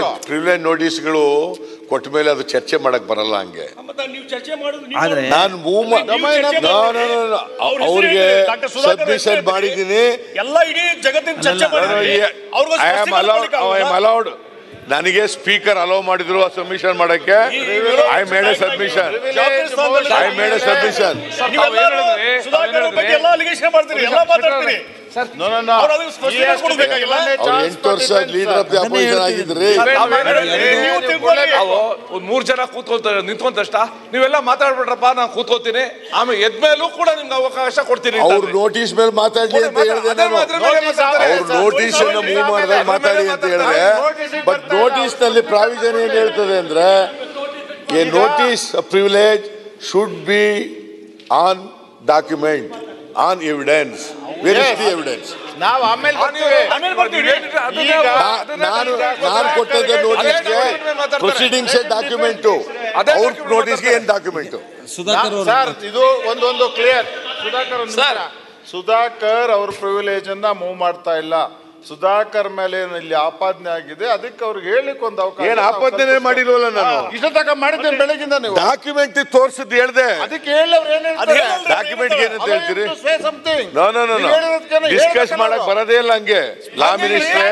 Privilege ನೋಟಿಸ್ಗಳು ಕೊಟ್ಟ ಮೇಲೆ ಅದು ಚರ್ಚೆ ಮಾಡಕ್ ಬರಲ್ಲ ಹಂಗೆ ಮತ್ತೆ ನೀವು ಚರ್ಚೆ ಮಾಡೋದು ನೀವು ಆದ್ರೆ ನಾನು ಮೂವ್ ನೀವು ಚರ್ಚೆ ಮಾಡ್ತೀರಿ. ಅವ್ರ ಹೆಸರು ಅವ್ರಿಗೆ ಹೇಳ್ತೀರಿ. ಡಾಕ್ಟರ್ ಸುಧಾಕರ್ ಸಬ್ಮಿಷನ್ ಹೆಸರು ಮಾಡಿದ್ದೀನಿ ಎಲ್ಲ ಇಡೀ ಜಗತ್ತಿನ ಚರ್ಚೆ ಅಲ್ಲ, ಮಾಡಿದ್ರಿ ಅವ್ರಿಗೂ I am allowed I am allowed ನನಗೆ ಸ್ಪೀಕರ್ ಅಲೋ ಮಾಡಿದ್ರು ಸಬ್ಮಿಷನ್ ಮಾಡಕ್ಕೆ I made a submission I made a submission Sudhakar ಅವ್ರ ಬಗ್ಗೆ ಎಲ್ಲ ಅಲಿಗೇಷನ್ ಮಾಡ್ತೀರಿ ಎಲ್ಲ ಮಾತಾಡ್ತೀರಿ No, no, no. ಅವ್ರು ಅದಕ್ಕೆ ಸ್ಪಷ್ಟೀಕರಣ ಕೊಡ್ಬೇಕಾಗಿಲ್ಲ ಅವ್ರು ಎಂಟು ವರ್ಷ ಲೀಡರ್ ಆಫ್ ದಿ ಅಪೋಸಿಷನ್ ಆಗಿದ್ರಿ ನೀವು ತಿಳ್ಕೊಳ್ಳಿ ನಾವು ಒಂದ್ ಮೂರ್ ಜನ ಕೂತ್ಕೊಳ್ತಾರೆ ನಿಂತ್ಕೊಂತಷ್ಟ ನೀವೆಲ್ಲ ಮಾತಾಡ್ಬಿಟ್ರಪ್ಪ ನಾನು ಕೂತ್ಕೋತೀನಿ ಆಮೇಲೆ ಎದ್ಮೇಲೂ ಕೂಡ ನಿಮ್ಗೆ ಅವಕಾಶ ಕೊಡ್ತೀನಿ ಅಂತ ಅವ್ರ ಅಂದ್ರೆ. ನೋಟಿಸ್ ಮೇಲೆ ಮಾತಾಡ್ಲಿ ಅಂತ ಹೇಳಿದೆ ಅದೇ ನಾನು ಮಾತ್ರ ಮೇಲೆ ಮಾತಾಡ್ತಾರೆ. ಅವ್ರ ನೋಟಿಸ್ ಅನ್ನು ಮೂವ್ ಮಾಡಿದಾಗ ಮಾತಾಡಿ ಅಂತ ಹೇಳಿದ್ರೆ ಬಟ್ ನೋಟಿಸ್ ನಲ್ಲಿ ಪ್ರಾವಿಷನ್ ಏನ್ ಹೇಳ್ತದೆ ಅಂದ್ರೆ a notice privilege should be on document on evidence where is the evidence ನಾವು ಆಮೇಲೆ ಆ, ನೀವು- ಬರ್ತೀವಿ ಆಮೇಲೆ ಬರ್ತೀವಿ. ನೀವು ಅದನ್ನ- ಈಗ ಅದನ್ನ ನಾನು ನೀವು ನಾನು ಕೊಟ್ಟಂತ ಅದೇ ನೋಟಿಸ್ಗೆ document ಮೇಲೆ ಮಾತಾಡ್ತಾರೆ. ಪ್ರೊಸೀಡಿಂಗ್ಸ್ ಡಾಕ್ಯುಮೆಂಟು ಅದೇ ಅವ್ರ document ನೋಟಿಸ್ಗೆ ಏನ್ ಡಾಕ್ಯುಮೆಂಟು ಸುಧಾಕರ್ ಅವರು ಸರ್ ಇದು ಒಂದೊಂದು ಕ್ಲಿಯರ್ ಸುಧಾಕರ್ ಒಂದು ನಿಮಿಷ. ಸುಧಾಕರ್ ಅವ್ರ ಪ್ರಿವಿಲೇಜ್ ಅನ್ನ ಮೂವ್ ಮಾಡ್ತಾ ಇಲ್ಲ ಸುಧಾಕರ್ ಮೇಲೆ ಏನು ಇಲ್ಲಿ ಆಪಾದನೆ ಆಗಿದೆ ಅದಕ್ಕೆ ಅವ್ರಿಗೆ ಹೇಳಿಕ್ ಒಂದು ಅವಕಾಶ ಏನ್ ಆಪಾದನೆ ಮಾಡಿಲ್ವಲ್ಲ ನಾನು ಇಷ್ಟ ತಕ ಮಾಡಿದ್ದೇನೆ ಬೆಳಗಿಂದ ನೀವು ಡಾಕ್ಯುಮೆಂಟ್ ತೋರ್ಸಿದ್ ಹೇಳ್ದೆ ಅದಕ್ಕೆ ಹೇಳಿ ಅವ್ರು ಏನ್ ಅದ್ ಹೇಳ್ತಾರೆ ಹೇಳಲ್ರಿ. ಡಾಕ್ಯುಮೆಂಟ್ ಏನಂತ ಹೇಳ್ತೀರಿ say something. No no no ನೀವು ಹೇಳಿರೋದ್ಕೇನೆ ಡಿಸ್ಕಸ್ ಹೇಳ್ಬೇಕಲ್ಲ ಮಾಡಕ್ ನಾವು. ಬರೋದೇ ಇಲ್ಲ ಹಂಗೆ ಲಾ ಮಿನಿಸ್ಟ್ರೇ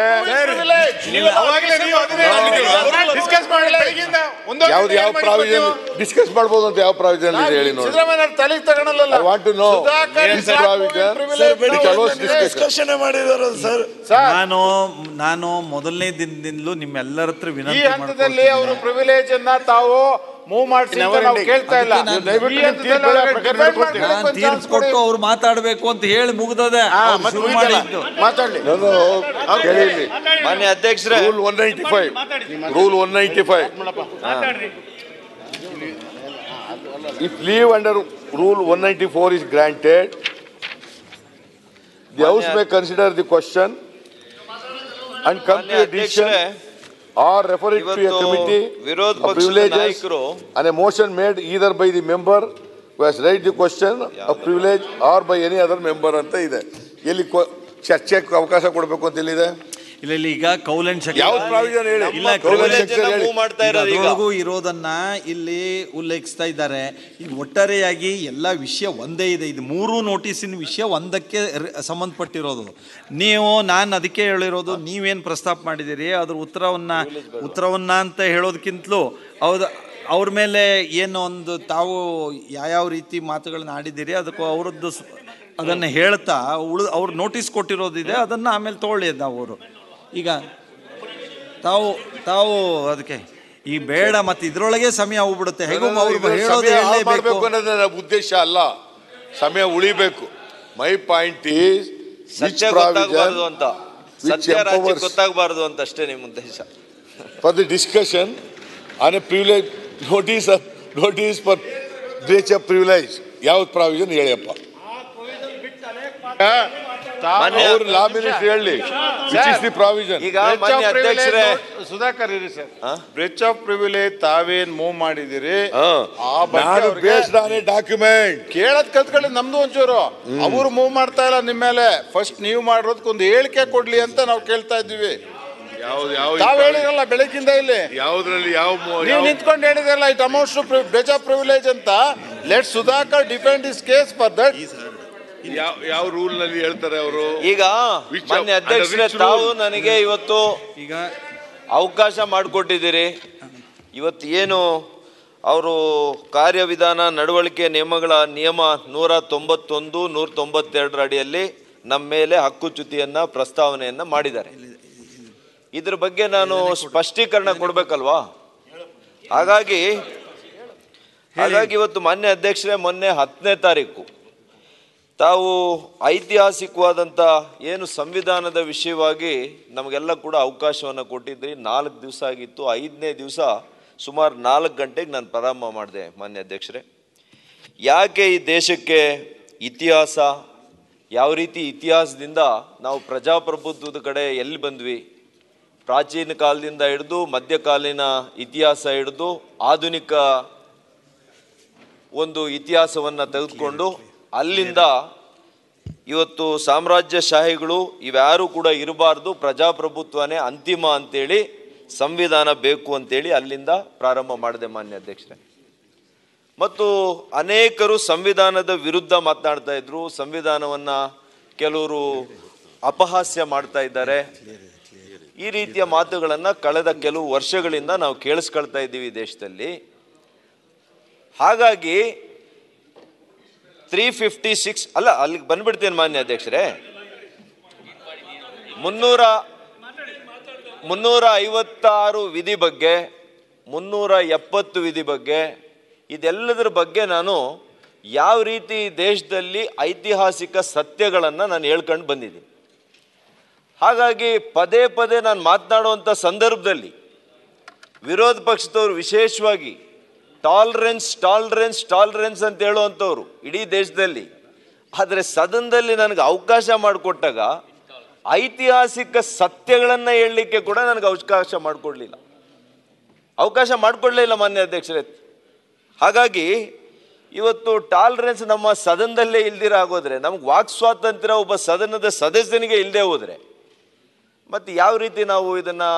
ಡಿಸ್ಕಸ್ ಮಾಡಲ್ಲ ಬೆಳಗಿಂದ ಒಂದೊಂದು ಯಾವ್ದು ಯಾವ ಮಾಡಿ ಪ್ರಾವಿಷನ್ ಬರ್ತೀವಿ. ಡಿಸ್ಕಸ್ ಮಾಡ್ಬೋದು ಅಂತ ಯಾವ ಪ್ರಾವಿಷನ್ ಇದೆ ಹೇಳಿ ನೋಡಿ ಸಿದ್ದರಾಮಯ್ಯ ಅವ್ರು ತಲೆಗೆ ತಗೊಳಲ್ಲ I want to know Sudhakar this is not provision moving privilege. Which allows discussion sir ನಾನು ನಾನು ಮೊದಲನೇ ದಿನದಿಂದಲೂ ನಿಮ್ಮೆಲ್ಲರ ಹತ್ರ ಈ ವಿನಂತಿ ಹಂತದಲ್ಲಿ ಮಾಡ್ಕೊಳ್ತೀನಿ. ಅವರು ಪ್ರಿವಿಲೇಜ್ ಅನ್ನ ತಾವು ಮೂವ್ ಮಾಡಿಸಿ ಅಂತ ನಾವು ಕೇಳ್ತಾ ಇಲ್ಲ ಅದಕ್ಕೆ ನಾನು ದಯವಿಟ್ಟು ಈ ನೀವು ಹಂತದಲ್ಲಿ ತೀರ್ಪು ಹೇಳೋ ಅವ್ರಿಗೆ ಪ್ರಕಾರ defend ಮಾಡ್ಕೊಳ್ಳಿ, ನಾನು ಒಂದು ತೀರ್ಪು chance ಕೊಡಿ. ಕೊಟ್ಟು ಅವ್ರು ಮಾತಾಡ್ಬೇಕು ಅಂತ ಹೇಳಿ ಮುಗ್ದದೆ ಹಾ, ಅವ್ರು ಮತ್ತೆ ಶುರು ಮುಗಿತಲ್ಲ. ಮಾಡಿದ್ದು ಮಾತಾಡ್ಲಿ ನಾನು ಕೇಳಿದ್ರಿ ಮಾನ್ಯ ಅಧ್ಯಕ್ಷರೇ rule one ninety five rule one ninety five If leave under rule 194 is granted, the House may consider the question and come to ಮಾನ್ಯ a decision ಅಧ್ಯಕ್ಷರೇ or refer it to a ಇವತ್ತು committee ವಿರೋಧ of ಪಕ್ಷದ privileges ನಾಯಕರು and a motion made either by the member who has raised the question of privilege or by any other member ಅಂತ ಇದೆ ಎಲ್ಲಿ ಕೊ- ಚರ್ಚೆಗೆ ಅವಕಾಶ ಕೊಡಬೇಕು ಅಂತ ಎಲ್ಲಿದೆ ಇಲ್ಲ ಇಲ್ಲ ಈಗ ಕೌಲನ್ ಶಕ್ತಿ ಯಾವ ಪ್ರಾವಿಷನ್ ಹೇಳಿ ಇಲ್ಲ, ಕೌಲನ್ privilege section ಅನ್ನ ಹೇಳಿ move ಮಾಡ್ತಾ ಇರೋದು ಈಗ ಅದ್ರೊಳಗೂ ಇರೋದನ್ನ ಇಲ್ಲಿ ಉಲ್ಲೇಖಿಸ್ತಾ ಇದ್ದಾರೆ ಈಗ ಒಟ್ಟಾರೆಯಾಗಿ ಎಲ್ಲ ವಿಷಯ ಒಂದೇ ಇದೆ ಇದು ಮೂರು ನೋಟಿಸಿನ ವಿಷಯ ಒಂದಕ್ಕೆ ರ- ಸಂಬಂಧಪಟ್ಟಿರೋದು ನೀವು ನಾನು ಅದಕ್ಕೆ ಹೇಳಿರೋದು ನೀವೇನು ಪ್ರಸ್ತಾಪ ಮಾಡಿದ್ದೀರಿ ಅದ್ರ ಉತ್ತರವನ್ನ ಉತ್ತರವನ್ನ ಅಂತ ಹೇಳೋದಕ್ಕಿಂತಲೂ ಹೌದು ಅವ್ರ ಮೇಲೆ ಏನು ಒಂದು ತಾವು ಯಾವ್ಯಾವ ರೀತಿ ಮಾತುಗಳನ್ನ ಆಡಿದ್ದೀರಿ ಅದಕ್ಕೂ ಅವರದ್ದು ಸ್- ಅದನ್ನು ಹೇಳ್ತಾ ಉಳು ಅವ್ರು ನೋಟಿಸ್ ಕೊಟ್ಟಿರೋದಿದೆ ಅದನ್ನು ಆಮೇಲೆ ತೊಗೊಳ್ಳಿ ನಾವು ಅವರು ಈಗ ತಾವು ತಾವು ಅದಕ್ಕೆ ಈ ಬೇಡ ಮತ್ತೆ ಇದ್ರೊಳಗೆ ಸಮಯ ಹೋಗ್ಬಿಡುತ್ತೆ ಹೇಗೂ ಅವ್ರು ಇದು ಹೇಳೋದು ಸಮಯ ಹಾಳು ಹೇಳಲೇಬೇಕು ಮಾಡ್ಬೇಕು ಅನ್ನೋದು ನನ್ನ ಉದ್ದೇಶ ಅಲ್ಲ ಸಮಯ ಉಳಿಬೇಕು ಮೈ ಪಾಯಿಂಟ್ ಈಸ್ ಸತ್ಯ ಗೊತ್ತಾಗಬಾರ್ದು ಅಂತ ಸತ್ಯ ರಾಜ್ಯ ಗೊತ್ತಾಗಬಾರ್ದು ಅಂತ ಅಷ್ಟೇ ನಿಮ್ಮ ಉದ್ದೇಶ for the discussion on a privilege notice notice for breach of privilege ಯಾವ್ದು ಪ್ರಾವಿಷನ್ ಹೇಳಿಯಪ್ಪ ಮಾನ್ಯ ಅವ್ರು ಲಾ ಮಿನಿಸ್ಟರ್ ಹೇಳಿ ವಿಚ್ ಇಸ್ ದಿ ಪ್ರಾವಿಷನ್ ಈಗ ಮಾನ್ಯ ಅಧ್ಯಕ್ಷರೇ ಸುಧಾಕರ್ ಇರಿ ಸರ್ ಬ್ರಿಚ್ ಆಫ್ ಪ್ರಿವಿಲೇಜ್ ತಾವೇನ್ ಮೂವ್ ಮಾಡಿದಿರಿ ಆ ಬಗ್ಗೆ ನಾನು ಅವ್ರಿಗೆ ಬೇಸ್ಡ್ ಆನ್ ಎ ಡಾಕ್ಯುಮೆಂಟ್ ಕೇಳದ್ ಕಲ್ತ್ಕೊಳ್ಳಿ ನಮ್ದು ಒಂಚೂರು ಅವರು ಮೂವ್ ಮಾಡ್ತಾ ಇಲ್ಲ ನಿಮ್ಮ ಮೇಲೆ ಫಸ್ಟ್ ನೀವು ಮಾಡಿರೋದಕ್ಕೊಂದು ಹೇಳಿಕೆ ಕೊಡ್ಲಿ ಅಂತ ನಾವು ಕೇಳ್ತಾ ಇದ್ದೀವಿ ಯಾವ್ದು ಯಾವ ತಾವ್ ಹೇಳಿರಲ್ಲ ಬೆಳಗ್ಗಿಂದ ಇಲ್ಲಿ ಯಾವ್ದ್ರಲ್ಲಿ ಯಾವ ಮು- ನೀವು ಯಾವ- ನಿಂತ್ಕೊಂಡು ಹೇಳಿದ್ರಲ್ಲ it amounts to breach of privilege ಅಂತ let Sudhakar defend his case for that ಯಾವ ಯಾವ ರೂಲ್ ನಲ್ಲಿ ಹೇಳ್ತಾರೆ ಅವರು ಈಗ Which- ಮಾನ್ಯ under ಅಧ್ಯಕ್ಷರೇ which ತಾವು rule? ನನಗೆ ಇವತ್ತು ಈಗ ಅವಕಾಶ ಮಾಡಿಕೊಟ್ಟಿದ್ದೀರಿ ಇವತ್ತು ಏನು ಅವರು ಕಾರ್ಯವಿಧಾನ ನಡವಳಿಕೆ ನಿಯಮಗಳ ನಿಯಮ ನೂರ ತೊಂಬತ್ತೊಂದು ನೂರ ತೊಂಬತ್ತೆರಡರ ಅಡಿಯಲ್ಲಿ ನಮ್ಮ ಮೇಲೆ ಹಕ್ಕುಚ್ಯುತಿಯನ್ನ ಪ್ರಸ್ತಾವನೆಯನ್ನ ಮಾಡಿದ್ದಾರೆ ಇದ್ರ ಬಗ್ಗೆ ನಾನು ಸ್ಪಷ್ಟೀಕರಣ ಕೊಡ್ಬೇಕಲ್ವಾ ಹಾಗಾಗಿ ಹಾಗಾಗಿ ಇವತ್ತು ಮಾನ್ಯ ಅಧ್ಯಕ್ಷರೇ ಮೊನ್ನೆ ಹತ್ತನೇ ತಾರೀಕು ತಾವು ಐತಿಹಾಸಿಕವಾದಂಥ ಏನು ಸಂವಿಧಾನದ ವಿಷಯವಾಗಿ ನಮಗೆಲ್ಲ ಕೂಡ ಅವಕಾಶವನ್ನು ಕೊಟ್ಟಿದ್ರಿ ನಾಲ್ಕು ದಿವಸ ಆಗಿತ್ತು ಐದನೇ ದಿವಸ ಸುಮಾರು ನಾಲ್ಕು ಗಂಟೆಗೆ ನಾನು ಪ್ರಾರಂಭ ಮಾಡಿದೆ ಮಾನ್ಯ ಅಧ್ಯಕ್ಷರೇ ಯಾಕೆ ಈ ದೇಶಕ್ಕೆ ಇತಿಹಾಸ ಯಾವ ರೀತಿ ಇತಿಹಾಸದಿಂದ ನಾವು ಪ್ರಜಾಪ್ರಭುತ್ವದ ಕಡೆ ಎಲ್ಲಿ ಬಂದ್ವಿ ಪ್ರಾಚೀನ ಕಾಲದಿಂದ ಹಿಡಿದು ಮಧ್ಯಕಾಲೀನ ಇತಿಹಾಸ ಹಿಡಿದು ಆಧುನಿಕ ಒಂದು ಇತಿಹಾಸವನ್ನು ತೆಗೆದುಕೊಂಡು ಅಲ್ಲಿಂದ ಇವತ್ತು ಸಾಮ್ರಾಜ್ಯಶಾಹಿಗಳು ಇವ್ಯಾರು ಕೂಡ ಇರಬಾರ್ದು ಪ್ರಜಾಪ್ರಭುತ್ವನೇ ಅಂತಿಮ ಅಂತೇಳಿ ಸಂವಿಧಾನ ಬೇಕು ಅಂತೇಳಿ ಅಲ್ಲಿಂದ ಪ್ರಾರಂಭ ಮಾಡಿದೆ ಮಾನ್ಯ ಅಧ್ಯಕ್ಷರೇ ಮತ್ತು ಅನೇಕರು ಸಂವಿಧಾನದ ವಿರುದ್ಧ ಮಾತನಾಡ್ತಾ ಇದ್ರು ಸಂವಿಧಾನವನ್ನ ಕೆಲವರು ಅಪಹಾಸ್ಯ ಮಾಡ್ತಾ ಇದ್ದಾರೆ ಈ ರೀತಿಯ ಮಾತುಗಳನ್ನ ಕಳೆದ ಕೆಲವು ವರ್ಷಗಳಿಂದ ನಾವು ಕೇಳಿಸ್ಕೊಳ್ತಾ ಇದ್ದೀವಿ ದೇಶದಲ್ಲಿ ಹಾಗಾಗಿ ತ್ರೀ ಫಿಫ್ಟಿ ಸಿಕ್ಸ್ ಅಲ್ಲ ಅಲ್ಲಿಗೆ ಬಂದ್ಬಿಡ್ತೇನೆ ಮಾನ್ಯ ಅಧ್ಯಕ್ಷರೇ ಮುನ್ನೂರ ಮುನ್ನೂರ ಐವತ್ತಾರು ವಿಧಿ ಬಗ್ಗೆ ಮುನ್ನೂರ ಎಪ್ಪತ್ತು ವಿಧಿ ಬಗ್ಗೆ ಇದೆಲ್ಲದರ ಬಗ್ಗೆ ನಾನು ಯಾವ ರೀತಿ ಈ ದೇಶದಲ್ಲಿ ಐತಿಹಾಸಿಕ ಸತ್ಯಗಳನ್ನು ನಾನು ಹೇಳ್ಕೊಂಡು ಬಂದಿದ್ದೀನಿ ಹಾಗಾಗಿ ಪದೇ ಪದೇ ನಾನು ಮಾತನಾಡುವಂಥ ಸಂದರ್ಭದಲ್ಲಿ ವಿರೋಧ ಪಕ್ಷದವರು ವಿಶೇಷವಾಗಿ ಟಾಲರೆನ್ಸ್ ಟಾಲರೆನ್ಸ್ ಟಾಲರೆನ್ಸ್ ಅಂತ ಹೇಳುವಂಥವ್ರು ಇಡೀ ದೇಶದಲ್ಲಿ ಆದರೆ ಸದನದಲ್ಲಿ ನನಗೆ ಅವಕಾಶ ಮಾಡಿಕೊಟ್ಟಾಗ ಐತಿಹಾಸಿಕ ಸತ್ಯಗಳನ್ನು ಹೇಳಲಿಕ್ಕೆ ಕೂಡ ನನಗೆ ಅವಕಾಶ ಮಾಡಿಕೊಡ್ಲಿಲ್ಲ ಅವಕಾಶ ಮಾಡಿಕೊಡ್ಲೇ ಇಲ್ಲ ಮಾನ್ಯ ಅಧ್ಯಕ್ಷರೇ ಹಾಗಾಗಿ ಇವತ್ತು ಟಾಲರೆನ್ಸ್ ನಮ್ಮ ಸದನದಲ್ಲೇ ಇಲ್ದಿರ ಆಗೋದ್ರೆ ನಮ್ಗೆ ವಾಕ್ ಸ್ವಾತಂತ್ರ್ಯ ಒಬ್ಬ ಸದನದ ಸದಸ್ಯನಿಗೆ ಇಲ್ಲದೆ ಹೋದರೆ ಮತ್ತು ಯಾವ ರೀತಿ ನಾವು ಇದನ್ನು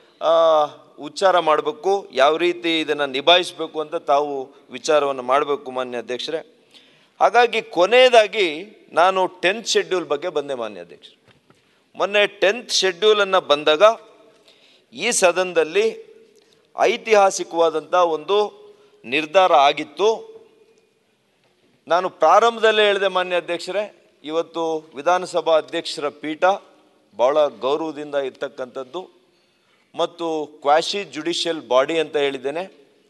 ಉಚ್ಚಾರ ಮಾಡಬೇಕು ಯಾವ ರೀತಿ ಇದನ್ನು ನಿಭಾಯಿಸಬೇಕು ಅಂತ ತಾವು ವಿಚಾರವನ್ನು ಮಾಡಬೇಕು ಮಾನ್ಯ ಅಧ್ಯಕ್ಷರೇ ಹಾಗಾಗಿ ಕೊನೆಯದಾಗಿ ನಾನು ಟೆಂತ್ ಶೆಡ್ಯೂಲ್ ಬಗ್ಗೆ ಬಂದೆ ಮಾನ್ಯ ಅಧ್ಯಕ್ಷರು ಮೊನ್ನೆ ಟೆಂತ್ ಶೆಡ್ಯೂಲನ್ನು ಬಂದಾಗ ಈ ಸದನದಲ್ಲಿ ಐತಿಹಾಸಿಕವಾದಂಥ ಒಂದು ನಿರ್ಧಾರ ಆಗಿತ್ತು ನಾನು ಪ್ರಾರಂಭದಲ್ಲೇ ಹೇಳಿದೆ ಮಾನ್ಯ ಅಧ್ಯಕ್ಷರೇ ಇವತ್ತು ವಿಧಾನಸಭಾ ಅಧ್ಯಕ್ಷರ ಪೀಠ ಭಾಳ ಗೌರವದಿಂದ ಇರ್ತಕ್ಕಂಥದ್ದು ಮತ್ತು ಕ್ವಾಶಿ ಜುಡಿಷಿಯಲ್ ಬಾಡಿ ಅಂತ ಹೇಳಿದ್ದೇನೆ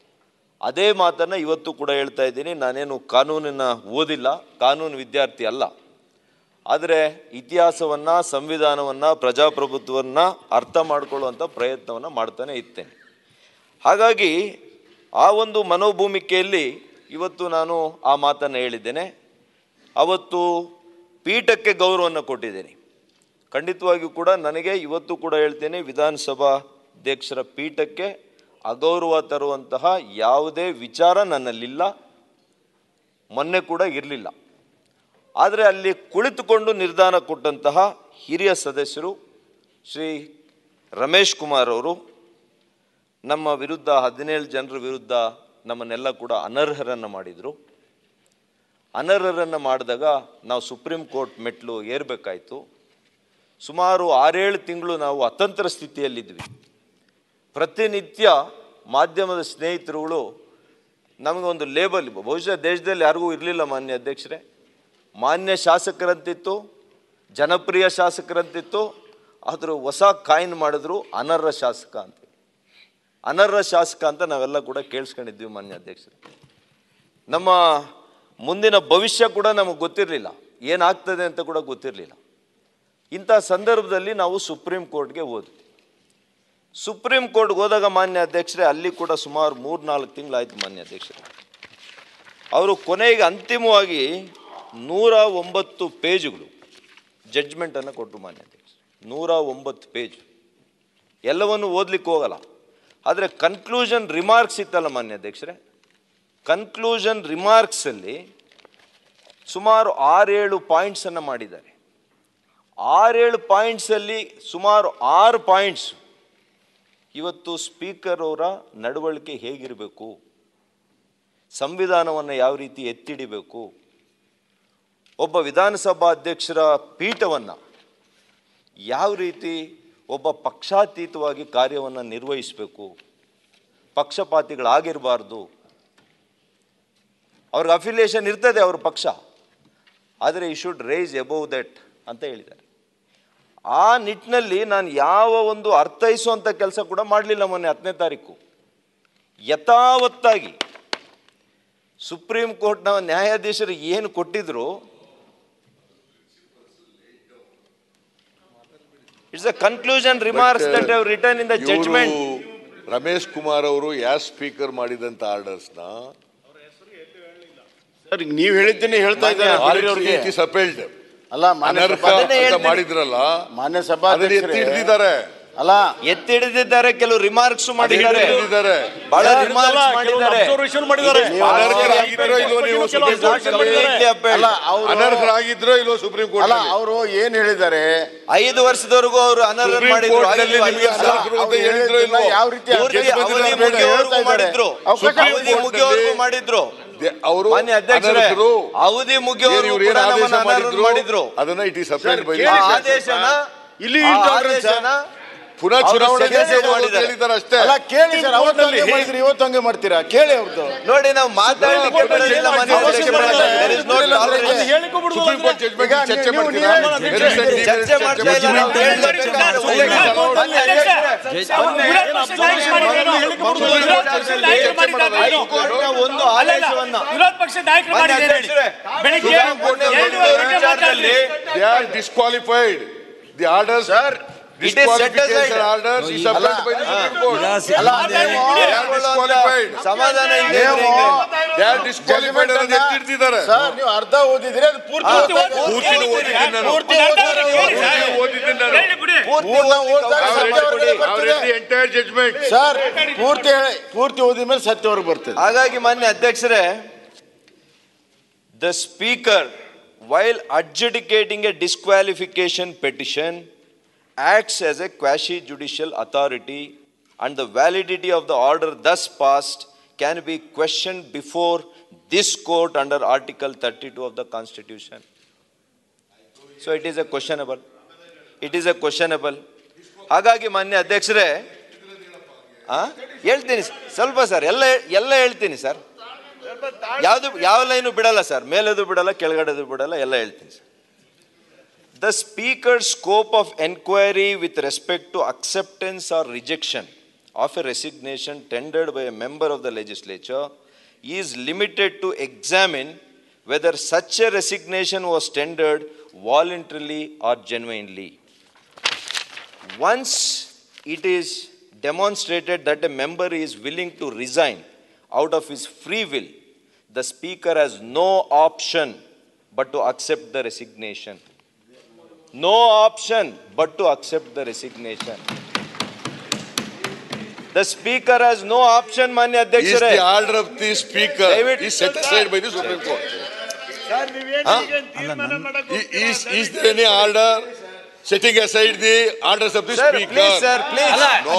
ಅದೇ ಮಾತನ್ನು ಇವತ್ತು ಕೂಡ ಹೇಳ್ತಾ ಇದ್ದೀನಿ ನಾನೇನು ಕಾನೂನನ್ನು ಓದಿಲ್ಲ ಕಾನೂನು ವಿದ್ಯಾರ್ಥಿ ಅಲ್ಲ ಆದರೆ ಇತಿಹಾಸವನ್ನು ಸಂವಿಧಾನವನ್ನು ಪ್ರಜಾಪ್ರಭುತ್ವವನ್ನು ಅರ್ಥ ಮಾಡಿಕೊಳ್ಳುವಂಥ ಪ್ರಯತ್ನವನ್ನು ಮಾಡ್ತಾನೆ ಇರ್ತೇನೆ ಹಾಗಾಗಿ ಆ ಒಂದು ಮನೋಭೂಮಿಕೆಯಲ್ಲಿ ಇವತ್ತು ನಾನು ಆ ಮಾತನ್ನು ಹೇಳಿದ್ದೇನೆ ಅವತ್ತು ಪೀಠಕ್ಕೆ ಗೌರವವನ್ನು ಕೊಟ್ಟಿದ್ದೇನೆ ಖಂಡಿತವಾಗಿಯೂ ಕೂಡ ನನಗೆ ಇವತ್ತು ಕೂಡ ಹೇಳ್ತೇನೆ ವಿಧಾನಸಭಾ ಅಧ್ಯಕ್ಷರ ಪೀಠಕ್ಕೆ ಅಗೌರವ ತರುವಂತಹ ಯಾವುದೇ ವಿಚಾರ ನನ್ನಲ್ಲಿಲ್ಲ ಮೊನ್ನೆ ಕೂಡ ಇರಲಿಲ್ಲ ಆದರೆ ಅಲ್ಲಿ ಕುಳಿತುಕೊಂಡು ನಿರ್ಧಾರ ಕೊಟ್ಟಂತಹ ಹಿರಿಯ ಸದಸ್ಯರು ಶ್ರೀ ರಮೇಶ್ ಕುಮಾರ್ ಅವರು ನಮ್ಮ ವಿರುದ್ಧ ಹದಿನೇಳು ಜನರ ವಿರುದ್ಧ ನಮ್ಮನ್ನೆಲ್ಲ ಕೂಡ ಅನರ್ಹರನ್ನು ಮಾಡಿದರು ಅನರ್ಹರನ್ನು ಮಾಡಿದಾಗ ನಾವು ಸುಪ್ರೀಂ ಕೋರ್ಟ್ ಮೆಟ್ಲು ಏರಬೇಕಾಯಿತು ಸುಮಾರು ಆರೇಳು ತಿಂಗಳು ನಾವು ಅತಂತ್ರ ಸ್ಥಿತಿಯಲ್ಲಿದ್ವಿ ಪ್ರತಿನಿತ್ಯ ಮಾಧ್ಯಮದ ಸ್ನೇಹಿತರುಗಳು ನಮಗೊಂದು ಲೇಬಲ್ ಬಹುಶಃ ದೇಶದಲ್ಲಿ ಯಾರಿಗೂ ಇರಲಿಲ್ಲ ಮಾನ್ಯ ಅಧ್ಯಕ್ಷರೇ ಮಾನ್ಯ ಶಾಸಕರಂತಿತ್ತು ಜನಪ್ರಿಯ ಶಾಸಕರಂತಿತ್ತು ಆದರೂ ಹೊಸ ಕಾಯಿನ್ ಮಾಡಿದ್ರು ಅನರ್ಹ ಶಾಸಕ ಅಂತ ಅನರ್ಹ ಶಾಸಕ ಅಂತ ನಾವೆಲ್ಲ ಕೂಡ ಕೇಳಿಸ್ಕೊಂಡಿದ್ವಿ ಮಾನ್ಯ ಅಧ್ಯಕ್ಷರು ನಮ್ಮ ಮುಂದಿನ ಭವಿಷ್ಯ ಕೂಡ ನಮಗೆ ಗೊತ್ತಿರಲಿಲ್ಲ ಏನಾಗ್ತದೆ ಅಂತ ಕೂಡ ಗೊತ್ತಿರಲಿಲ್ಲ ಇಂಥ ಸಂದರ್ಭದಲ್ಲಿ ನಾವು ಸುಪ್ರೀಂ ಕೋರ್ಟ್ಗೆ ಹೋದ್ವಿ ಸುಪ್ರೀಂ ಕೋರ್ಟ್ಗೆ ಹೋದಾಗ ಮಾನ್ಯ ಅಧ್ಯಕ್ಷರೇ ಅಲ್ಲಿ ಕೂಡ ಸುಮಾರು ಮೂರು ನಾಲ್ಕು ತಿಂಗಳಾಯ್ತು ಮಾನ್ಯ ಅಧ್ಯಕ್ಷರೇ ಅವರು ಕೊನೆಗೆ ಅಂತಿಮವಾಗಿ ನೂರ ಒಂಬತ್ತು ಪೇಜುಗಳು ಜಡ್ಜ್ಮೆಂಟನ್ನು ಕೊಟ್ಟರು ಮಾನ್ಯ ಅಧ್ಯಕ್ಷ ನೂರ ಒಂಬತ್ತು ಪೇಜ್ ಎಲ್ಲವನ್ನು ಓದ್ಲಿಕ್ಕೆ ಹೋಗಲ್ಲ ಆದರೆ ಕನ್ಕ್ಲೂಷನ್ ರಿಮಾರ್ಕ್ಸ್ ಇತ್ತಲ್ಲ ಮಾನ್ಯ ಅಧ್ಯಕ್ಷರೇ ಕನ್ಕ್ಲೂಷನ್ ರಿಮಾರ್ಕ್ಸಲ್ಲಿ ಸುಮಾರು ಆರೇಳು ಪಾಯಿಂಟ್ಸನ್ನು ಮಾಡಿದ್ದಾರೆ ಆರೇಳು ಪಾಯಿಂಟ್ಸಲ್ಲಿ ಸುಮಾರು ಆರು ಪಾಯಿಂಟ್ಸ್ ಇವತ್ತು ಸ್ಪೀಕರ್ ಅವರ ನಡವಳಿಕೆ ಹೇಗಿರಬೇಕು ಸಂವಿಧಾನವನ್ನು ಯಾವ ರೀತಿ ಎತ್ತಿಡಿಬೇಕು ಒಬ್ಬ ವಿಧಾನಸಭಾ ಅಧ್ಯಕ್ಷರ ಪೀಠವನ್ನು ಯಾವ ರೀತಿ ಒಬ್ಬ ಪಕ್ಷಾತೀತವಾಗಿ ಕಾರ್ಯವನ್ನು ನಿರ್ವಹಿಸಬೇಕು ಪಕ್ಷಪಾತಿಗಳಾಗಿರಬಾರ್ದು ಅವ್ರಿಗೆ ಅಫಿಲಿಯೇಷನ್ ಇರ್ತದೆ ಅವ್ರ ಪಕ್ಷ ಆದರೆ ಈ ಶುಡ್ ರೈಸ್ ಎಬೋವ್ ದಟ್ ಅಂತ ಹೇಳಿದ್ದಾರೆ ಆ ನಿಟ್ಟಿನಲ್ಲಿ ನಾನು ಯಾವ ಒಂದು ಅರ್ಥೈಸುವಂಥ ಕೆಲಸ ಕೂಡ ಮಾಡಲಿಲ್ಲ ಮೊನ್ನೆ ಹತ್ತನೇ ತಾರೀಕು ಯಥಾವತ್ತಾಗಿ ಸುಪ್ರೀಂ ಕೋರ್ಟ್ನ ನ್ಯಾಯಾಧೀಶರು ಏನು ಕೊಟ್ಟಿದ್ರು it's a conclusion remarks that have return in the judgment ಇವರು ರಮೇಶ್ ಕುಮಾರ್ ಅವರು ಯಾಸ್ ಸ್ಪೀಕರ್ ಮಾಡಿದಂತ ಆರ್ಡರ್ಸ್ನ ಸರ್ ನೀವು ಹೇಳಿದ್ದೀನಿ ಹೇಳ್ತಾ ಇದ್ದಾರೆ ಬೇರೆ ಅವ್ರಿಗೆ. ಇಟ್ ಇಸ್ ಅಪೆಲ್ಡ್ ಅಲ್ಲ ಮಾನ್ಯ ಅನರ್ಹ ಸಭಾ- ಅದನ್ನೇ ಅಂತ ಹೇಳ್ತೀನಿ. ಮಾಡಿದ್ರಲ್ಲ ಮಾನ್ಯ ಅದನ್ನ ಎತ್ತಿ ಸಭಾಧ್ಯಕ್ಷರೇ ಹಿಡಿದಿದ್ದಾರೆ ಅಲ್ಲ ಎತ್ತಿ ಹಿಡಿದಿದ್ದಾರೆ ಕೆಲವು ರಿಮಾರ್ಕ್ಸ್ ಮಾಡಿದ್ದಾರೆ ಹೇಳಿದ್ದಾರೆ ಬಹಳ ರಿಮಾರ್ಕ್ಸ್ ಮಾಡಿದ್ದಾರೆ ಅಬ್ಸರ್ವೇಷನ್ ಮಾಡಿದ್ದಾರೆ ಅನರ್ಹರಾಗಿದ್ರೋ ಇಲ್ವೋ ನೀವು ಸುಪ್ರೀಂ ಕೋರ್ಟ್ Completely upheld. ಅಲ್ಲ ಅವರು ಅನರ್ಹರಾಗಿದ್ರೋ ಇಲ್ವೋ ಸುಪ್ರೀಂ ಕೋರ್ಟ್ ಅಲ್ಲ ಅವರು ಏನ್ ಹೇಳಿದ್ದಾರೆ ಐದು ವರ್ಷದವರೆಗೂ ಅವರು ಅನರ್ಹ ಸುಪ್ರೀಂ ಮಾಡಿದ್ರು ಕೋರ್ಟ್ ನಲ್ಲಿ ಐದು- ನಿಮಗೆ ಐದು- ಅನರ್ಹರು ಅಂತ ಅವ್ರು ಹೇಳಿದ್ರೋ ಹೇಳಿದ್ದನ್ನ ಇಲ್ವೋ ಯಾವ ರೀತಿ ಪೂರ್ತಿ ಗೆದ್ದು ಅವಧಿ ಬಂದಿರೋ ಮುಗಿಯೋವರೆಗೂ ಹೇಳ್ತಾ ಇದ್ದಾರೆ. ಮಾಡಿದ್ರು ಅವಕಾಶ ಅವಧಿ ಮುಗಿಯೋವರೆಗೂ ಮಾಡಿದ್ರು ಅವರು ಮಾನ್ಯ ಅಧ್ಯಕ್ಷರೇ ಅನರ್ಹರು ಅವಧಿ ಮುಗಿಯೋವರೆಗೂ ಇವ್ರು ಕೂಡ ಏನ್ ಆದೇಶ ನಮ್ಮನ್ನ ಅನರ್ಹ ಮಾಡಿದ್ರು ಮಾಡಿದ್ರು ಅದನ್ನ ಇಟ್ ಇಸ್ ಸಪ್ರೇಟ್ ಬೈ ಆ ಆದೇಶನ ಇಲ್ಲಿ ಆ intolerance ಆದೇಶನ ಪುನಃ ಅವ್ರು ಚುನಾವಣೆ ಸದಸ್ಯರು ನಡೆಸೋದು ಅಂತ ಮಾಡಿದ್ದಾರೆ. ಹೇಳಿದ್ದಾರೆ ಅಷ್ಟೇ ಅಲ್ಲ ಕೇಳಿ ಸರ್ ಅವತ್ತು ಹಂಗೆ ಮಾಡಿದ್ರಿ ಇವತ್ತು ಹಂಗೆ ಮಾಡ್ತೀರಾ ಕೇಳಿ ಅವ್ರದ್ದು ನೋಡಿ ನಾವು ಮಾತಾಡ್ಲಿಕ್ಕೆ ಬಿಡೋದಿಲ್ಲ ಮಾನ್ಯ ಅಧ್ಯಕ್ಷರೇ. There is no tolerance. Supreme court judgment ಈಗ ಚರ್ಚೆ ನೀವು- ಮಾಡ್ತೀರಾ ನೀವು- Very sentiment ಚರ್ಚೆ ಮಾಡ್ತಾ ಇಲ್ಲ ನಾವು Judgment ಹೇಳ್ಬೇಕಾದ್ರೆ ಮಾನ್ಯ ಅಧ್ಯಕ್ಷರೇ, ಹೈಕೋರ್ಟ್ನ ಒಂದು ಆದೇಶವನ್ನ ವಿರೋಧ ಪಕ್ಷ ನಾಯಕರು ಮಾನ್ಯ ಮಾಡಿದ್ದಾರೆ ಅಧ್ಯಕ್ಷರೇ, ಬೆಳಿಗ್ಗೆ ಸುಪ್ರೀಂ ಕೋರ್ಟ್ನ ಎರಡೂವರೆ ಒಂದು ಗಂಟೆ ವಿಚಾರದಲ್ಲಿ they are disqualified the orders Sir, it is set disqualification aside. orders is upheld by the supreme court ಈಗ ಅಲ್ಲ ಸಿದ್ದರಾಮಯ್ಯ ನೀವು- they are disqualified ಸಮಾಧಾನ ಇದೆ ನೀವು they are disqualified ಅನ್ನೋದು ಎತ್ತಿಡ್ತಿದ್ದಾರೆ ಸರ್ ನೀವು ಅರ್ಧ ಓದಿದ್ರೆ ಅದು ಪೂರ್ತಿ ಹಾ. ಓದ್ತಾ ಇದ್ದೀರಾ? ಪೂರ್ತಿ ಓದಿದ್ದೀನಿ ನಾನು ಪೂರ್ತಿ ಓದ್ತಾ ಇದ್ದೀರಾ? ಪೂರ್ತಿ ಓದಿದ್ದೀನಿ ನಾನು ಪೂರ್ತಿ ಪೂರ್ಣ ಓದ್ಲಿಕ್ಕೆ ಓದ್ದಾಗ ಅವಕಾಶ ಸತ್ಯ ಮಾಡಿಕೊಡಿ. ಹೊರಗಡೆ ಬರ್ತದೆ. ದಿ ಎಂಟೈರ್ ಜಡ್ಜ್ಮೆಂಟ್ ಸರ್ ಪೂರ್ತಿ ಹೇಳಿ ಪೂರ್ತಿ ಓದಿದ ಮೇಲೆ ಸತ್ಯವರೆಗೆ ಬರ್ತದೆ ಹಾಗಾಗಿ ಮಾನ್ಯ ಅಧ್ಯಕ್ಷರೇ the speaker while adjudicating a disqualification petition acts as a quasi judicial authority and the validity of the order thus passed can be questioned before this court under article 32 of the constitution so it is a questionable it is a questionable ಹಾಗಾಗಿ ಮಾನ್ಯ ಅಧ್ಯಕ್ಷರೇ ಆ? ಹೇಳ್ತೀನಿ ಸ- ಸ್ವಲ್ಪ sir ಎಲ್ಲ ಎಲ್ಲ ಹೇಳ್ತೀನಿ ಸರ್ ಯಾವುದು ಯಾವ ಲೈನು ಬಿಡಲ್ಲ ಸರ್ ಮೇಲೆದು ಬಿಡಲ್ಲ ಕೆಳಗಡೆದು ಬಿಡಲ್ಲ ಎಲ್ಲ ಹೇಳ್ತೀನಿ sir The speaker's scope of enquiry with respect to acceptance or rejection of a resignation tendered by a member of the legislature is limited to examine whether such a resignation was tendered voluntarily or genuinely. Once it is demonstrated that a member is willing to resign out of his free will, the speaker has no option but to accept the resignation. No option but to accept the resignation. The speaker has no option, Manya is Adhyakshare. the order of the speaker David- is set aside by the supreme court I- is is there any order setting aside the orders of the Sir, speaker please, sir, please. No.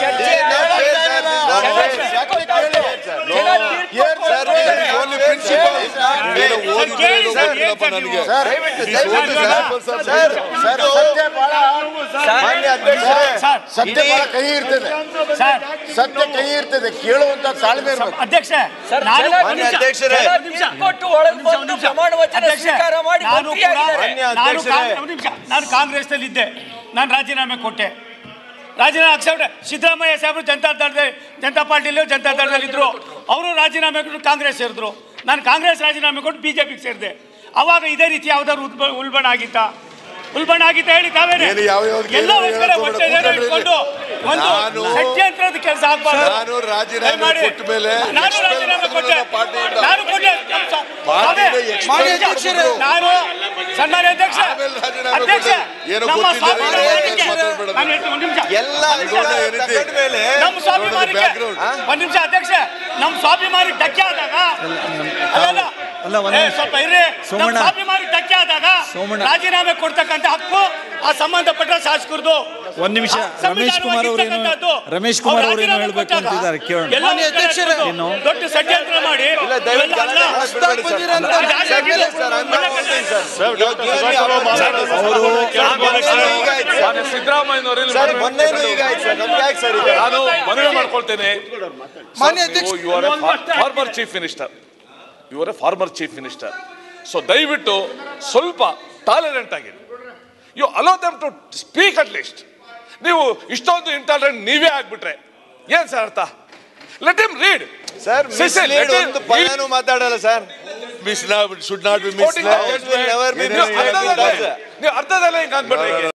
Sir, That is only principle. ಏನು ಓದಿದ್ರೆ ಏನೋ ಗೊತ್ತಿಲ್ಲಪ್ಪ ನನಗೆ sir It is only principles of Sir, sir ಇದು ಸತ್ಯ ಬಹಳ ಮಾನ್ಯ ಅಧ್ಯಕ್ಷರೇ, ಸತ್ಯ ಇಡೀ- ಬಹಳ ಕಹಿ ಇರ್ತದೆ ಸರ್ ಸತ್ಯ ಕಹಿ ಇರ್ತದೆ ಕೇಳುವಂತ ತಾಳ್ಮೆ ಇರ್ಬೇಕು ಅಧ್ಯಕ್ಷ ನಾನು ಮಾನ್ಯ ಅಧ್ಯಕ್ಷರೇ ಕೊಟ್ಟು ಒಳಗೆ ಬಂದು ಪ್ರಮಾಣ ವಚನ ಅಧ್ಯಕ್ಷ, ಸ್ವೀಕಾರ ಮಾಡಿ ನಾನು ಕೂಡ ಮಂತ್ರಿಯಾಗಿದ್ದಾರೆ. ಮಾನ್ಯ ನಾನು ಅಧ್ಯಕ್ಷರೇ. ಕಾಂಗ್- ಒಂದು ನಿಮಿಷ ನಾನು ಕಾಂಗ್ರೆಸ್ನಲ್ಲಿ ಇದ್ದೆ ನಾನು ರಾಜೀನಾಮೆ ಕೊಟ್ಟೆ ರಾಜೀನಾಮೆ ಅಕ್ಸೆಪ್ಟ್ ಸಿದ್ದರಾಮಯ್ಯ ಸಾಹೇಬರು ಜನತಾ ದಳದ ಜನತಾ ಪಾರ್ಟಿಲಿ ಜನತಾ ದಳದಲ್ಲಿ ಇದ್ರು ಅವರು ರಾಜೀನಾಮೆ ಕೊಟ್ಟು ಕಾಂಗ್ರೆಸ್ ಸೇರಿದ್ರು ನಾನು ಕಾಂಗ್ರೆಸ್ ರಾಜೀನಾಮೆ ಕೊಟ್ಟು ಬಿಜೆಪಿಗೆ ಸೇರಿದೆ ಅವಾಗ ಇದೇ ರೀತಿ ಯಾವ್ದಾದ್ರು ಉಲ್ಬ ಉಲ್ಬಣ ಆಗಿತ್ತಾ ಉಲ್ಬಣ ಆಗಿತ್ತಾ ಹೇಳಿ ತಾವೇನೆ ಏನು ಯಾವ ಯಾವ ಎಲ್ಲ ಕೇಳಿ ಒಂದ್ ಕಡೆ ಹೇಳಕ್ ಹೊಟ್ಟೆ ಏನೋ ಹೋಗ್ಬೇಡ. ಇಟ್ಕೊಂಡು ಒಂದು ನಾನು- ಷಡ್ಯಂತ್ರದ ಕೆಲಸ ಆಗ್ಬಾರ್ದು ನಾನು ರಾಜೀನಾಮೆ ದಯಮಾಡಿ. ಕೊಟ್ಟ ಮೇಲೆ ನಾನು expel ರಾಜೀನಾಮೆ ಕೊಟ್ಟೆ ಮಾಡಿದ್ರಲ್ಲ ಪಾರ್ಟಿಯಿಂದ. ನಾನು ಕೊಟ್ಟೆ ನಮ್ಮ ಸ- ಪಾರ್ಟಿಯಿಂದ ಅದೇ, expel ಮಾನ್ಯ ಮಾಡಿದ್ರು. ಅಧ್ಯಕ್ಷರೇ, ನಾನು ಸನ್ಮಾನ್ಯ ಅಧ್ಯಕ್ಷ ಆಮೇಲೆ ರಾಜೀನಾಮೆ ಅಧ್ಯಕ್ಷ ಕೊಟ್ಟೆ. ಏನೋ ನಮ್ಮ ಗೊತ್ತಿಲ್ಲ, ಸ್ವಾಭಿಮಾನಕ್ಕೆ ಏನೋ ಮಾತಾಡ್ಬೇಡ. ನಾನು ಹೇಳ್ತೀನಿ, ಒಂದ್ ನಿಮಿಷ ಎಲ್ಲ ನೋಡ ಏನಿದೆ? ತಗೊಂಡ ಮೇಲೆ ನಮ್ಮ ಸ್ವಾಭಿಮಾನಕ್ಕೆ background. ಒಂದ್ ನಿಮಿಷ ಅಧ್ಯಕ್ಷ ನಮ್ಮ ಸ್ವಾಭಿಮಾನಕ್ಕೆ ಧಕ್ಕೆ ಆದಾಗ ಅಲ್ಲಲ್ಲ ಅಲ್ಲ, ಒಂದ್ ಏ, ನಿಮಿಷ. ಸ್ವಲ್ಪ ಇರ್ರಿ ನಮ್ಮ ಸೋಮಣ್ಣ. ಸ್ವಾಭಿಮಾನಕ್ಕೆ ಧಕ್ಕೆ ಆದಾಗ ಸೋಮಣ್ಣ. ರಾಜೀನಾಮೆ ಕೊಡ್ತಕ್ಕಂಥ ಹಕ್ಕು ಆ ಸಂಬಂಧಪಟ್ಟ ಶಾಸಕರದು ಒಂದ್ ನಿಮಿಷ ರಮೇಶ್ ಕುಮಾರ್ ಅವರೇನು ಸಂವಿಧಾನವಾಗಿರ್ತಕ್ಕಂಥದ್ದು. ರಮೇಶ್ ಕುಮಾರ್ ಅವ್ರು ಅವರೇನು ರಾಜೀನಾಮೆ ಹೇಳ್ಬೇಕು ಕೊಟ್ಟಾಗ ಅಂತಿದ್ದಾರೆ ಕೇಳೋಣ ಎಲ್ಲ ಒಂದ್ ಕಡೆ ಇಟ್ಕೊಂಡು ಏನು? ದೊಡ್ಡ ಷಡ್ಯಂತ್ರ ಮಾಡಿ ಇಲ್ಲ ದಯವಿಟ್ಟು ಇವೆಲ್ಲ ಅಲ್ಲ. ಗಲಾಟೆ ಮಾಡ್ಬೇಡಿ ಸರ್. ಬಂದಿರೋಂಥ ಸರ್, ರಾಜಕೀಯ- sir, I'm not holding, sir. You're giving me ಅವರು ಮೊನ್ನೆನೂ ಈಗ ಆಯ್ತು ಸರ್. ಮಾನ್ಯ ಸಿದ್ದರಾಮಯ್ಯನವರು ಇಲ್ಲಿ ಸರ್ ಮನವಿ ಮೊನ್ನೆನೂ ಈಗ ಆಯ್ತು ಸರ್ ನಮ್ಗೆ ಯಾಕೆ ಸರ್ ಈಗ ನಾನು ಮನವಿ ಮಾಡ್ಕೊಳ್ತೇನೆ you are former chief minister you are a former chief minister so ದಯವಿಟ್ಟು ಸ್ವಲ್ಪ ಟಾಲರೆಂಟ್ ಆಗಿರಿ you allow them to speak at least ನೀವು ಇಷ್ಟೊಂದು ಇಂಟಾಲರೆಂಟ್ ನೀವೇ ಆಗ್ಬಿಟ್ರೆ ಏನ್ ಸರ್ ಅರ್ಥ let him read sir Listen, mislead let him- ಒಂದು ಪದನೂ ಮಾತಾಡಲ್ಲ sir Miss- should not be It will misled never be ಏನೇನು misled. ನೀವು ಅರ್ಧದಲ್ಲೇ ಹಿಂಗ್ ಅಂದ್ಬಿಟ್ರೆ ಹೇಗೆ?